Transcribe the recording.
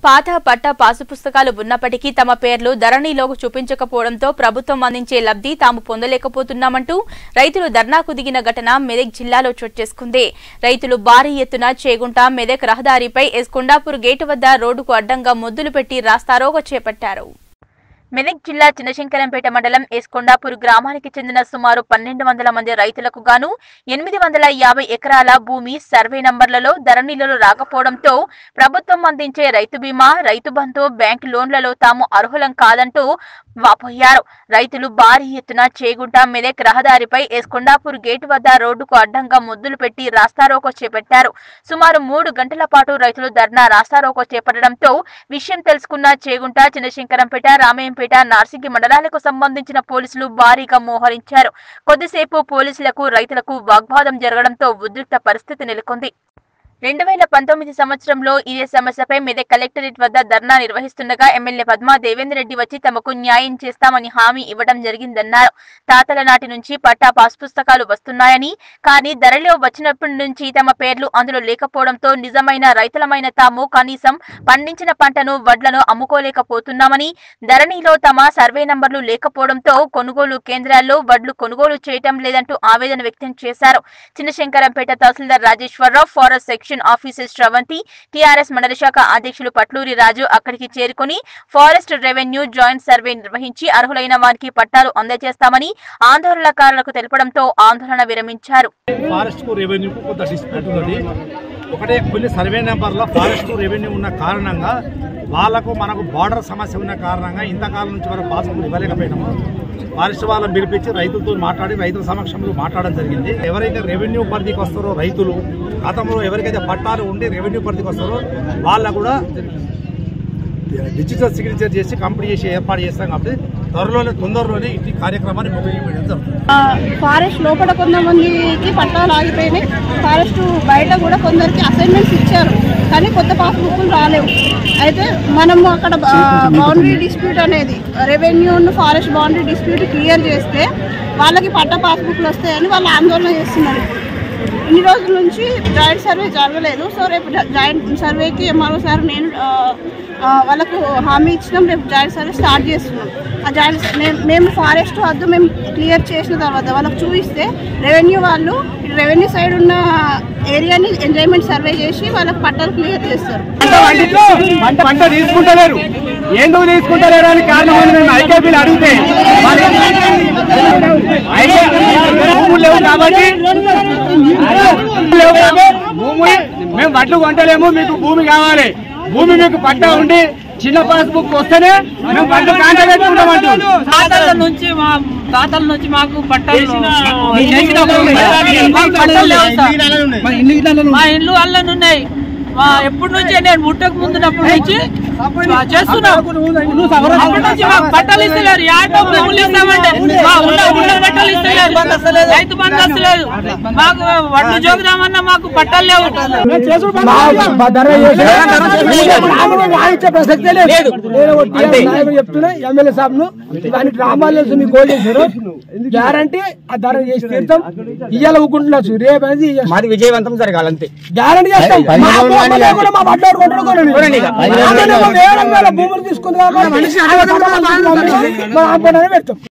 పాత పట్ట పాసు పుస్తకాలు ఉన్నప్పటికీ తమ పేర్లు ధరణిలోకి చూపించకపోవడంతో ప్రభుత్వం అందించే లబ్ధి తాము పొందలేకపోతున్నామంటూ రైతులు ధర్నాకు దిగిన ఘటన మెదక్ జిల్లాలో చోటు చేసుకుంది రైతులు భారీ ఎత్తున చేగుంట మెదక్ రహదారిపై ఎస్కొండాపూర్ గేటు వద్ద రోడ్డుకు అడ్డంగా ముద్దులు పెట్టి రాస్తారోగ చేపట్టారు మెదక్ జిల్లా చిన్నశంకరంపేట మండలం ఎస్కొండాపూర్ గ్రామానికి చెందిన సుమారు పన్నెండు వందల మంది రైతులకు గాను ఎనిమిది వందల యాభై ఎకరాల భూమి సర్వే నంబర్లలో ధరణిలలో రాకపోవడంతో ప్రభుత్వం అందించే రైతు బీమా రైతు బంధు బ్యాంకు లోన్లలో తాము అర్హులం కాదంటూ వాపోయారు రైతులు భారీ ఎత్తున చేగుంట మెదక్ రహదారిపై ఎస్కొండాపూర్ గేటు వద్ద రోడ్డుకు అడ్డంగా ముద్దులు పెట్టి రాస్తారోకో చేపట్టారు సుమారు మూడు గంటల పాటు రైతులు ధర్నా రాస్తారోకో చేపట్టడంతో విషయం తెలుసుకున్న చేగుంట చిన్నశంకరంపేట రామయ్యంపేట నార్సింగి మండలాలకు సంబంధించిన పోలీసులు భారీగా మోహరించారు కొద్దిసేపు పోలీసులకు రైతులకు వాగ్వాదం జరగడంతో ఉద్రిక్త పరిస్థితి నెలకొంది రెండు వేల పంతొమ్మిది సంవత్సరంలో ఇదే సమస్యపై మెదక్ కలెక్టరేట్ వద్ద ధర్నా నిర్వహిస్తుండగా ఎమ్మెల్యే పద్మా దేవేందర్ రెడ్డి వచ్చి తమకు న్యాయం చేస్తామని హామీ ఇవ్వడం జరిగిందన్నారు తాతల నాటి నుంచి పట్టా పాస్ పుస్తకాలు వస్తున్నాయని కానీ ధరలో వచ్చినప్పటి నుంచి తమ పేర్లు అందులో లేకపోవడంతో నిజమైన రైతులమైన తాము కనీసం పండించిన పంటను వడ్లను అమ్ముకోలేకపోతున్నామని ధరణిలో తమ సర్వే నంబర్లు లేకపోవడంతో కొనుగోలు కేంద్రాల్లో వడ్లు కొనుగోలు చేయటం లేదంటూ ఆవేదన వ్యక్తం చేశారు చిన్నశంకరంపేట తహసీల్దార్ Rajeshwara Rao forest section officer Sravanthi TRS మండల శాఖ అధ్యక్షులు పట్లూరి రాజు అక్కడికి చేరుకుని ఫారెస్ట్ రెవెన్యూ జాయింట్ సర్వే నిర్వహించి అర్హులైన వారికి పట్టాలు అందజేస్తామని ఆందోళనకారులకు తెలపడంతో ఆందోళన విరమించారు ఫారెస్ట్ కు రెవెన్యూకు కొంత డిస్ప్యూట్ ఉన్నది ఒకటే కొన్ని సర్వే నెంబర్లో ఫారెస్ట్ కు రెవెన్యూ ఉన్న కారణంగా వాళ్ళకు మనకు బార్డర్ సమస్య ఉన్న కారణంగా ఇంతకాలం నుంచి వరకు పాస్బుక్ ఇవ్వలేకపోయినాము ఫారెస్ట్ వాళ్ళని పిలిపించి రైతులతో మాట్లాడి రైతుల సమక్షంలో మాట్లాడడం జరిగింది ఎవరైతే రెవెన్యూ పరిధికి వస్తారో రైతులు గతంలో ఎవరికైతే పట్టాలు ఉండి రెవెన్యూ పరిధికి వస్తారో వాళ్ళకు కూడా డిజిటల్ సిగ్నేచర్ చేసి కంప్లీట్ చేసి ఏర్పాటు చేస్తాం కాబట్టి త్వరలోనే తొందరలోనే ఈ కార్యక్రమాన్ని మొదలుపెట్టడం జరుగుతుంది ఆ, ఫారెస్ట్ లోపల కొంతమందికి పట్టాలు ఆగిపోయినాయి ఫారెస్ట్ బయట కూడా కొందరికి అసైన్మెంట్స్ ఇచ్చారు కానీ కొత్త పాస్ బుక్లు రాలేవు అయితే మనము అక్కడ బౌండరీ డిస్ప్యూట్ అనేది revenue forest boundary dispute clear చేస్తే వాళ్ళకి పట్ట పాస్ బుక్లు వస్తాయని వాళ్ళు ఆందోళన చేస్తున్నారు ఇన్ని రోజుల నుంచి జాయింట్ సర్వే జరగలేదు సో రేపు జా- జాయింట్ సర్వేకి ఎంఆర్ఓ సార్ నేను ఆ, ఆ, వాళ్ళకు హామీ ఇచ్చినాం రేపు జాయింట్ సర్వే స్టార్ట్ చేస్తున్నాం ఆ జాయింట్ మేము మేము ఫారెస్ట్ వద్ద మేము క్లియర్ చేసిన తర్వాత వాళ్ళకి చూపిస్తే రెవెన్యూ వాళ్ళు రెవెన్యూ సైడ్ ఉన్న ఏరియాని ఎంజాయ్మెంట్ సర్వే చేసి వాళ్ళకి పట్టాలు క్లియర్ చేస్తారు పంట పంట తీసుకుంటలేరు ఎందుకు తీసుకుంటలేరు అని కారణం అని మేము ఐకేపీలు అడిగితే వాళ్ళు ఐకే- భూములు లేవు కాబట్టి భూములు లేవు కాబట్టి భూమి మేము వడ్లు కొంటలేము మీకు భూమి కావాలి భూమి మీకు పట్టా ఉండి చిన్న పాస్బుక్ వస్తేనే మేము వడ్లు కాంట పెట్టుకుంటామంటారు తాతల నుంచి మా తాతల నుంచి మాకు పట్టాలు మాకు పట్టాలు లేవు సార్. మా ఇల్లు అల్లనే ఉన్నాయి మా ఎప్పటి నుంచి నేను ముట్టకు ముందునప్పటి నుంచి మా చేస్తున్నాం అప్పటి నుంచి మాకు పట్టాలు ఇస్తలేరు యాటో భూములు ఇస్తామంటే మా ఉన్న ఉన్న పట్టాలు ఇస్తలేరు రైతు బంధు వస్తలేదు మాకు వడ్లు జోగుదామన్నా మాకు పట్టాలు లేవు చెప్తున్నా ఎమ్మెల్యే సాబ్ ను ఇవన్నీ డ్రామాలు తెలుసు మీకు కోల్ చేశారు గ్యారంటీ ఆ ధర చేసి తీర్థం ఇయ్యాల ఊకుంటున్నారు రేపు అనేది మాది విజయవంతం జరగాలంతే గ్యారంటీ చేస్తాం మా భూములు లేకుండా మా బడ్డాడు కొంటాడు కొనండి. అదే మేము వేరే వేరే భూములు తీసుకుంది కాబట్టి మా ఆందోళన పెడతాం